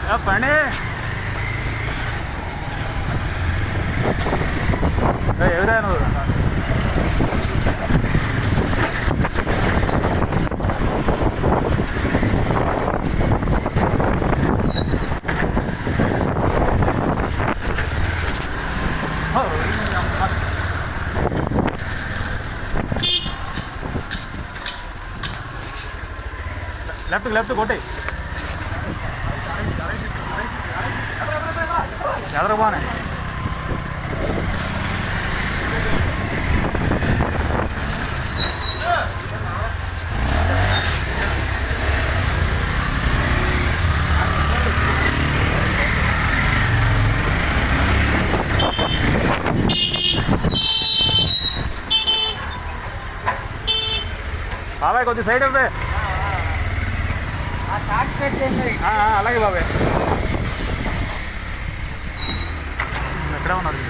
ఆ పని ఎవరైనా నువ్వు లెఫ్ట్ లెఫ్ట్ కొట్టి ఎదరు బానే బాబాయ్ కొద్ది సైడ్ ఇవ్వే ఆ షార్ట్ పెట్టండి ఆ, ఆ, అలాగే బాబాయ్ ఎక్కడ ఉన్నారు